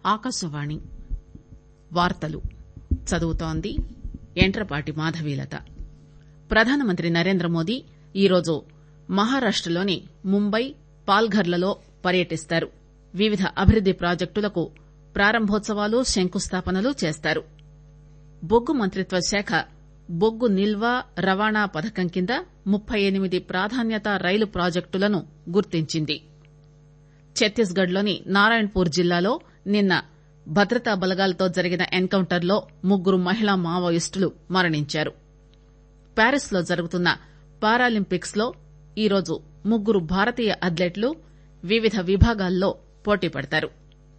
ఆకాశవాణి వార్తలు చదువుతోంది యంట్రపాటి మాధవీలత ప్రధానమంత్రి నరేంద్రమోదీ ఈరోజు మహారాష్టలోని ముంబై పాల్ఘర్లలో పర్యటిస్తారు వివిధ అభివృద్ది ప్రాజెక్టులకు ప్రారంభోత్సవాలు శంకుస్థాపనలు చేస్తారు బొగ్గు మంత్రిత్వ శాఖ బొగ్గు నిల్వ రవాణా పథకం కింద ముప్పై ఎనిమిది ప్రాధాన్యతా రైలు ప్రాజెక్టులను గుర్తించింది ఛత్తీస్ గఢ్ లోని నారాయణపూర్ జిల్లాలో నిన్న భద్రతా బలగాలతో జరిగిన ఎన్ కౌంటర్ లో ముగ్గురు మహిళా మావోయిస్టులు మరణించారు ప్యారిస్ లో జరుగుతున్న పారాలింపిక్స్ లో ఈరోజు ముగ్గురు భారతీయ అథ్లెట్లు వివిధ విభాగాల్లో పోటీ పడతారు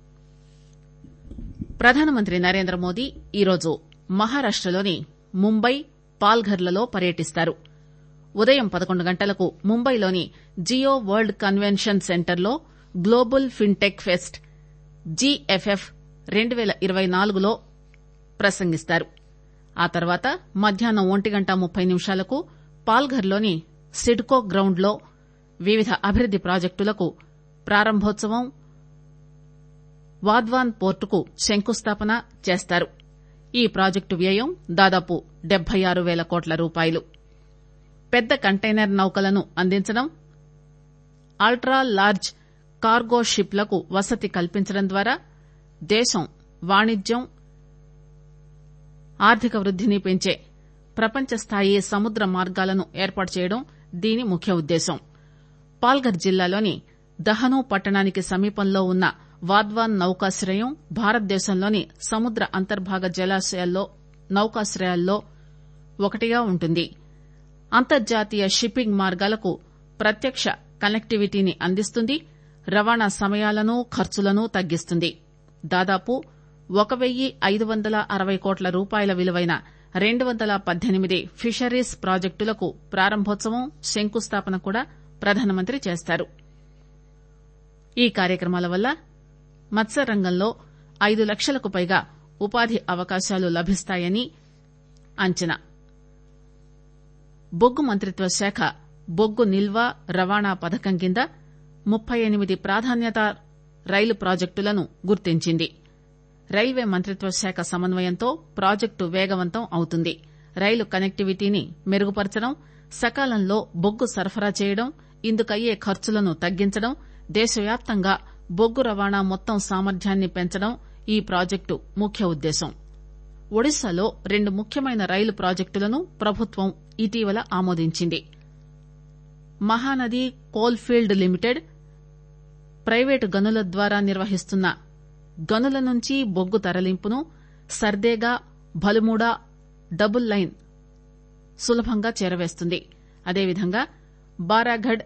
ప్రధానమంత్రి నరేంద్రమోదీ ఈరోజు మహారాష్టలోని ముంబై పాల్ఘర్లలో పర్యటిస్తారు ఉదయం పదకొండు గంటలకు ముంబైలోని జియో వరల్డ్ కన్వెన్షన్ సెంటర్లో గ్లోబల్ ఫిన్టెక్ ఫెస్ట్ జీఎఫ్ఎఫ్ రెండు పేల ఇరవై నాలుగులో ప్రసంగిస్తారు ఆ తర్వాత మధ్యాహ్నం ఒంటి గంట ముప్పై నిమిషాలకు పాల్ఘర్లోని సిడ్కో గ్రౌండ్ లో వివిధ అభివృద్ది ప్రాజెక్టులకు ప్రారంభోత్సవం వాధ్వాన్ పోర్టుకు శంకుస్థాపన చేస్తారు ఈ ప్రాజెక్టు వ్యయం దాదాపు డెబ్బై ఆరు పేల కోట్ల రూపాయలు పెద్ద కంటైనర్ నౌకలను అందించడం అల్ట్రా లార్జ్ కార్గో షిప్ లకు వసతి కల్పించడం ద్వారా దేశం వాణిజ్యం ఆర్థిక వృద్దిని పెంచే ప్రపంచ స్థాయి సముద్ర మార్గాలను ఏర్పాటు చేయడం దీని ముఖ్య ఉద్దేశం పాల్ఘర్ జిల్లాలోని దహను పట్టణానికి సమీపంలో ఉన్న వాధ్వాన్ నౌకాశ్రయం భారతదేశంలోని సముద్ర అంతర్భాగ జలాశయాల్లో నౌకాశ్రయాల్లో ఒకటిగా ఉంటుంది అంతర్జాతీయ షిప్పింగ్ మార్గాలకు ప్రత్యక్ష కనెక్టివిటీని అందిస్తుంది రవాణా సమయాలను ఖర్చులను తగ్గిస్తుంది దాదాపు ఒక వెయ్యి ఐదు వందల అరవై కోట్ల రూపాయల విలువైన రెండు వందల పద్దెనిమిది ఫిషరీస్ ప్రాజెక్టులకు ప్రారంభోత్సవం శంకుస్థాపన కూడా ప్రధానమంత్రి చేస్తారు ఈ కార్యక్రమాల వల్ల మత్స్యరంగంలో ఐదు లక్షలకు పైగా ఉపాధి అవకాశాలు లభిస్తాయని అంచనా బొగ్గు మంత్రిత్వ శాఖ బొగ్గు నిల్వ రవాణా పథకం కింద ముప్పై ఎనిమిది ప్రాధాన్యతా రైలు ప్రాజెక్టులను గుర్తించింది రైల్వే మంత్రిత్వ శాఖ సమన్వయంతో ప్రాజెక్టు వేగవంతం అవుతుంది రైలు కనెక్టివిటీని మెరుగుపరచడం సకాలంలో బొగ్గు సరఫరా చేయడం ఇందుకయ్యే ఖర్చులను తగ్గించడం దేశవ్యాప్తంగా బొగ్గు రవాణా మొత్తం సామర్థ్యాన్ని పెంచడం ఈ ప్రాజెక్టు ముఖ్య ఉద్దేశం ఒడిశాలో రెండు ముఖ్యమైన రైలు ప్రాజెక్టులను ప్రభుత్వం ఇటీవల ఆమోదించింది Mahanadi coal field limited private గనుల ద్వారా నిర్వహిస్తున్న గనుల నుంచి బొగ్గు తరలింపును సర్దేగా భలుమూడా డబుల్ లైన్ సులభంగా చేరవేస్తుంది అదేవిధంగా బారాఘడ్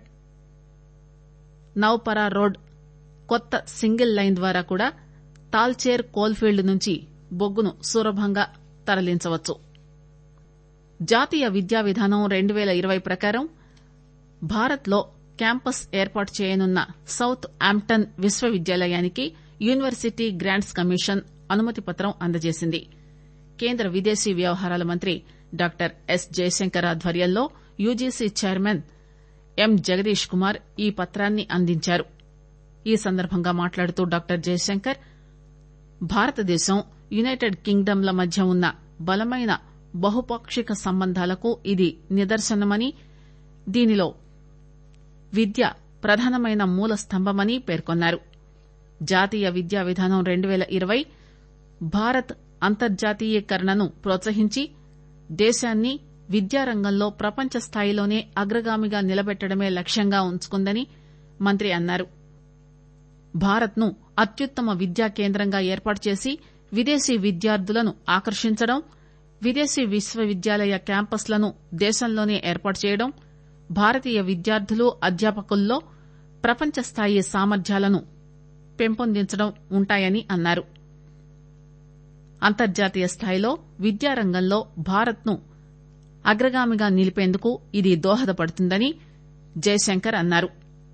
నౌపరా రోడ్ కొత్త సింగిల్ లైన్ ద్వారా కూడా తాల్చేర్ కోల్ఫీల్డ్ నుంచి బొగ్గును సులభంగా తరలించవచ్చు జాతీయ విద్యా విధానం రెండు పేల ఇరవై ప్రకారం భారత్ లో క్యాంపస్ ఏర్పాటు చేయనున్న సౌత్ ఆంప్టన్ విశ్వవిద్యాలయానికి యూనివర్సిటీ గ్రాంట్స్ కమిషన్ అనుమతి పత్రం అందజేసింది కేంద్ర విదేశీ వ్యవహారాల మంత్రి డాక్టర్ ఎస్ జయశంకర్ ఆధ్వర్యంలో UGC chairman M Jagadish Kumar ఈ పత్రాన్ని అందించారు ఈ సందర్భంగా మాట్లాడుతూ డాక్టర్ జయశంకర్ భారతదేశం యునైటెడ్ కింగ్డమ్ ల మధ్య ఉన్న బలమైన బహుపాక్షిక సంబంధాలకు ఇది నిదర్శనమని దీనిలో విద్య ప్రధానమైన మూల స్తంభమని పేర్కొన్నారు జాతీయ విద్యా విధానం రెండు పేల ఇరవై భారత్ అంతర్జాతీయీకరణను ప్రోత్సహించి దేశాన్ని విద్యారంగంలో ప్రపంచ స్థాయిలోనే అగ్రగామిగా నిలబెట్టడమే లక్ష్యంగా ఉంచుకుందని మంత్రి అన్నారు భారత్ ను అత్యుత్తమ విద్యా కేంద్రంగా ఏర్పాటు చేసి విదేశీ విద్యార్థులను ఆకర్షించడం విదేశీ విశ్వవిద్యాలయ క్యాంపస్లను దేశంలోనే ఏర్పాటు చేయడం భారతీయ విద్యార్థులు అధ్యాపకుల్లో ప్రపంచ స్థాయి సామర్థ్యాలను పెంపొందించడం ఉంటాయని అన్నారు అంతర్జాతీయ స్థాయిలో విద్యారంగంలో భారత్ ను అగ్రగామిగా నిలిపేందుకు ఇది దోహదపడుతుందని జయశంకర్ అన్నారు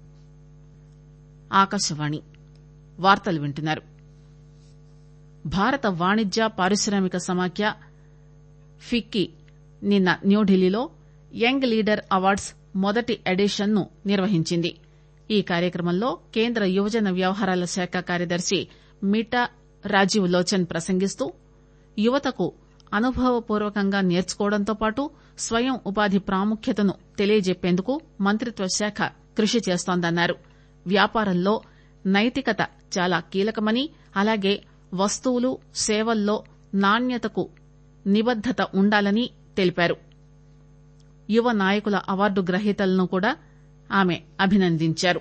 ఆకాశవాణి వార్తలు వింటున్నారు భారత వాణిజ్య పారిశ్రామిక సమాఖ్య ఫిక్కీ నిన్న న్యూఢిల్లీలో యంగ్ లీడర్ అవార్డ్స్ మొదటి ఎడిషన్ ను నిర్వహించింది ఈ కార్యక్రమంలో కేంద్ర యువజన వ్యవహారాల శాఖ కార్యదర్శి మీటా రాజీవ్ లోచన్ ప్రసంగిస్తూ యువతకు అనుభవపూర్వకంగా నేర్చుకోవడంతో పాటు స్వయం ఉపాధి ప్రాముఖ్యతను తెలియజెప్పేందుకు మంత్రిత్వ శాఖ కృషి చేస్తోందన్నారు వ్యాపారంలో నైతికత చాలా కీలకమని అలాగే వస్తువులు సేవల్లో నాణ్యతకు నిబద్దత ఉండాలని తెలిపారు యువ నాయకుల అవార్డు గ్రహీతలను కూడా ఆమె అభినందించారు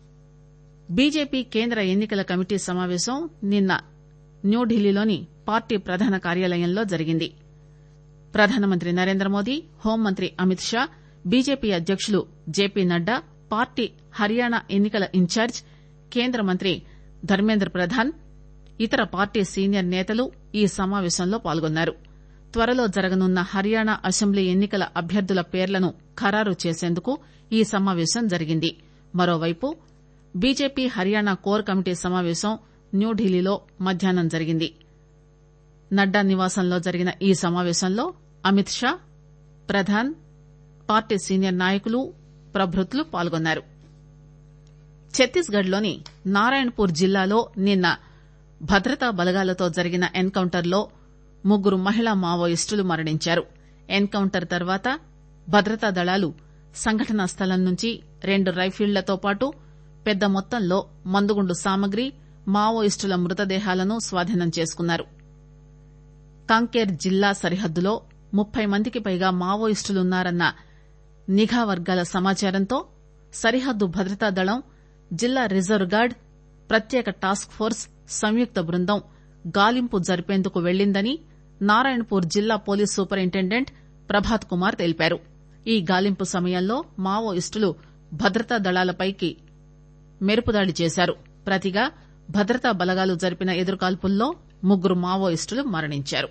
బీజేపీ కేంద్ర ఎన్నికల కమిటీ సమావేశం నిన్న న్యూఢిల్లీలోని పార్టీ ప్రధాన కార్యాలయంలో జరిగింది ప్రధానమంత్రి నరేంద్రమోదీ హోంమంత్రి అమిత్ షా బీజేపీ అధ్యకులు జేపీ నడ్డా పార్టీ హర్యానా ఎన్నికల ఇన్ఛార్జ్ కేంద్ర మంత్రి ధర్మేంద్ర ప్రధాన్ ఇతర పార్టీ సీనియర్ నేతలు ఈ సమావేశంలో పాల్గొన్నారు త్వరలో జరగనున్న హర్యానా అసెంబ్లీ ఎన్నికల అభ్యర్థుల పేర్లను ఖరారు చేసేందుకు ఈ సమావేశం జరిగింది మరోవైపు బీజేపీ హర్యానా కోర్ కమిటీ సమావేశం న్యూఢిల్లీలో మధ్యాహ్నం జరిగింది నడ్డా నివాసంలో జరిగిన ఈ సమావేశంలో అమిత్ షా ప్రధాన్ పార్టీ సీనియర్ నాయకులు ప్రభృతులు పాల్గొన్నారు ఛత్తీస్గఢ్ లోని నారాయణపూర్ జిల్లాలో నిన్న భద్రతా బలగాలతో జరిగిన ఎన్ కౌంటర్ లో ముగ్గురు మహిళా మావోయిస్టులు మరణించారు ఎన్ కౌంటర్ తర్వాత భద్రతా దళాలు సంఘటనా స్థలం నుంచి రెండు రైఫిళ్లతో పాటు పెద్ద మొత్తంలో మందుగుండు సామగ్రి మావోయిస్టుల మృతదేహాలను స్వాధీనం చేసుకున్నారు కాంకేర్ జిల్లా సరిహద్దులో ముప్పై మందికి పైగా మావోయిస్టులున్నారన్న నిఘా వర్గాల సమాచారంతో సరిహద్దు భద్రతా దళం జిల్లా రిజర్వ్ గార్డ్ ప్రత్యేక టాస్క్ ఫోర్స్ సంయుక్త బృందం గాలింపు జరిపేందుకు వెళ్లిందని నారాయణపూర్ జిల్లా పోలీస్ సూపరింటెండెంట్ ప్రభాత్ కుమార్ తెలిపారు ఈ గాలింపు సమయంలో మావోయిస్టులు భద్రతా దళాలపైకి మెరుపుదాడి చేశారు ప్రతిగా భద్రతా బలగాలు జరిపిన ఎదురుకాల్పుల్లో ముగ్గురు మావోయిస్టులు మరణించారు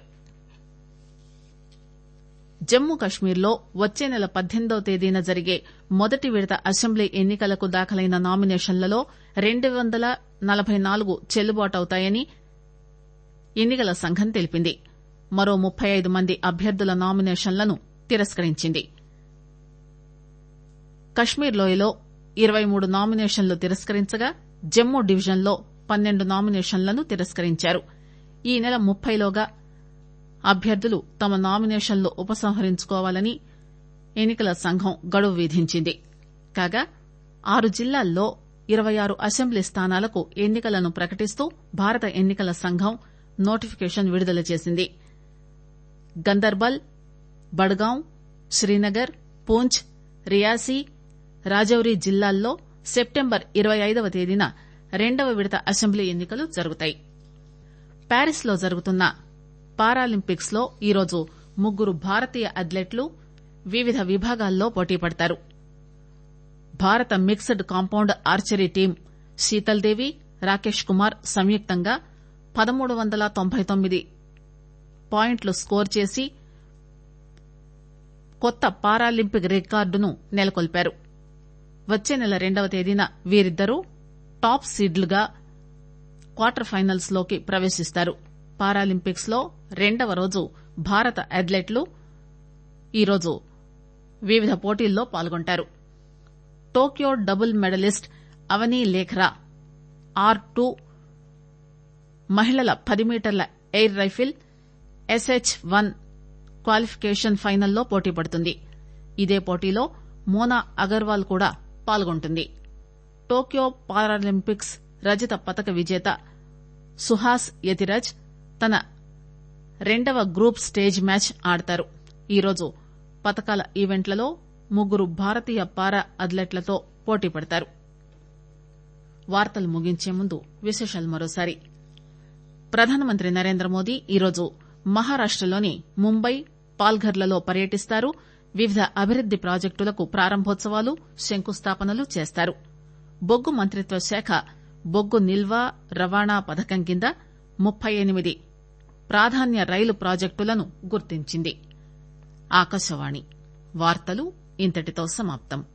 జమ్మూ కశ్మీర్లో వచ్చే నెల పద్దెనిమిదవ తేదీన జరిగే మొదటి విడత అసెంబ్లీ ఎన్నికలకు దాఖలైన నామినేషన్లలో రెండు వందల నలబై నాలుగు చెల్లుబాటవుతాయని ఎన్నికల సంఘం తెలిపింది మరో ముప్పై ఐదు మంది అభ్యర్థుల నామినేషన్లను తిరస్కరించింది కశ్మీర్ లోయలో ఇరవై మూడు నామినేషన్లు తిరస్కరించగా జమ్మూ డివిజన్లో పన్నెండు నామినేషన్లను తిరస్కరించారు ఈ నెల ముప్పైలోగా అభ్యర్థులు తమ నామినేషన్లు ఉపసంహరించుకోవాలని ఎన్నికల సంఘం గడువు విధించింది కాగా ఆరు జిల్లాల్లో ఇరవై ఆరు అసెంబ్లీ స్థానాలకు ఎన్నికలను ప్రకటిస్తూ భారత ఎన్నికల సంఘం నోటిఫికేషన్ విడుదల చేసింది గందర్బల్ బడ్గాం శ్రీనగర్ పూంచ్ రియాసీ రాజౌరి జిల్లాల్లో సెప్టెంబర్ ఇరవై ఐదవ తేదీన రెండవ విడత అసెంబ్లీ ఎన్నికలు జరుగుతాయి ప్యారిస్ లో జరుగుతున్న పారాలింపిక్స్ లో ఈరోజు ముగ్గురు భారతీయ అథ్లెట్లు వివిధ విభాగాల్లో పోటీ పడతారు భారత mixed compound archery team Sheetal Devi Rakesh Kumar సంయుక్తంగా పదమూడు వందల తొంభై తొమ్మిది పాయింట్లు స్కోర్ చేసి కొత్త పారాలింపిక్ రికార్డును నెలకొల్పారు వచ్చే నెల రెండవ తేదీన వీరిద్దరూ టాప్ సీడ్లుగా క్వార్టర్ ఫైనల్స్ లోకి ప్రవేశిస్తారు పారాలింపిక్స్ లో రెండవ రోజు భారత అథ్లెట్లు ఈరోజు వివిధ పోటీల్లో పాల్గొంటారు Tokyo double medalist Avani Lekhara R two మహిళల పది మీటర్ల air rifle SH one qualification ఫైనల్లో పోటీ పడుతుంది ఇదే పోటీలో మోనా అగర్వాల్ కూడా పాల్గొంటుంది టోక్యో పారాలింపిక్స్ రజత పతక విజేత సుహాస్ యతిరాజ్ తన రెండవ గ్రూప్ స్టేజ్ మ్యాచ్ ఆడతారు ఈరోజు పతకాల ఈవెంట్లలో ముగ్గురు భారతీయ పారా అథ్లెట్లతో పోటీ పడతారు వార్తలు ముగించే ముందు విశేషాలు మరోసారి ప్రధానమంత్రి నరేంద్ర మోదీ ఈరోజు మహారాష్టలోని ముంబై పాల్ఘర్లలో పర్యటిస్తారు వివిధ అభివృద్ది ప్రాజెక్టులకు ప్రారంభోత్సవాలు శంకుస్థాపనలు చేస్తారు బొగ్గు మంత్రిత్వ శాఖ బొగ్గు నిల్వ రవాణా పథకం కింద ముప్పై ఎనిమిది ప్రాధాన్య రైలు ప్రాజెక్టులను గుర్తించింది ఆకాశవాణి వార్తలు ఇంతటితో సమాప్తం